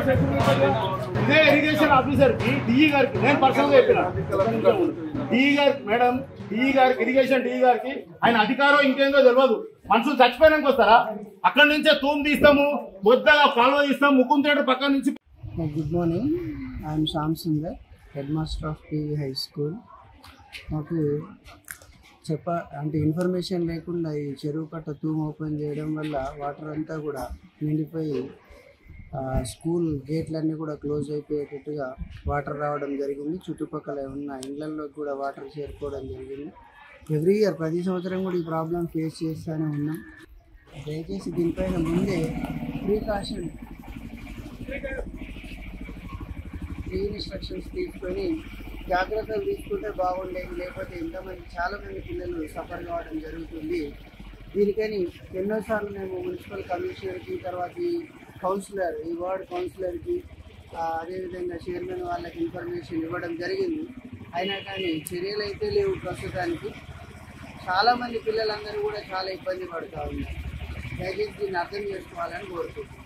ఇదే irrigation officer కి DE గారికి నేను పర్సనల్ గా చెప్పిన డిఈ గారి మేడం డిఈ గారికి ఇరిగేషన్ డిఈ గారికి ఆయన అధికారం ఇంకేందో తెలియదు మనుషులు చచ్చిపోయినాక వస్తారా అక్కడి నుంచే తూము తీస్తాము ముద్దగా కాలువ తీస్తాం ముక్కుం థియేటర్ పక్కన నుంచి good morning I'm Shyam Sundar head master of P high school మాకు చెప్ప అంటే ఇన్ఫర్మేషన్ లేకుండా ఈ చెరువు కట్ట తూము ఓపెన్ చేయడం వల్ల వాటర్ అంతా కూడా నిండిపోయి ఆ, స్కూల్ గేట్లన్నీ కూడా క్లోజ్ అయిపోయేటట్టుగా వాటర్ రావడం జరిగింది చుట్టుపక్కల ఉన్న ఇళ్లల్లో కూడా వాటర్ చేరుకోవడం జరిగింది ఎవ్రీ ఇయర్ ప్రతి సంవత్సరం కూడా ఈ ప్రాబ్లం ఫేస్ చేస్తూనే ఉన్నాం దయచేసి దీనిపైన ముందే ప్రికాషన్ ఫ్రీ ఇన్స్ట్రక్షన్స్ తీసుకొని జాగ్రత్తలు తీసుకుంటే బాగుండేది లేకపోతే ఎంతమంది చాలా మంది పిల్లలు సఫర్ కావడం జరుగుతుంది దీనికని ఎన్నోసార్లు మేము మున్సిపల్ కమిషనర్కి తర్వాత ఈ కౌన్సిలర్ ఈ వార్డ్ కౌన్సిలర్కి ఆ, అదేవిధంగా చైర్మన్ వాళ్ళకి ఇన్ఫర్మేషన్ ఇవ్వడం జరిగింది అయినా కానీ చర్యలు అయితే లేవు ప్రస్తుతానికి చాలామంది పిల్లలందరూ కూడా చాలా ఇబ్బంది పడుతూ ఉన్నారు దయచేసి దీన్ని అర్థం చేసుకోవాలని కోరుకుంటున్నాను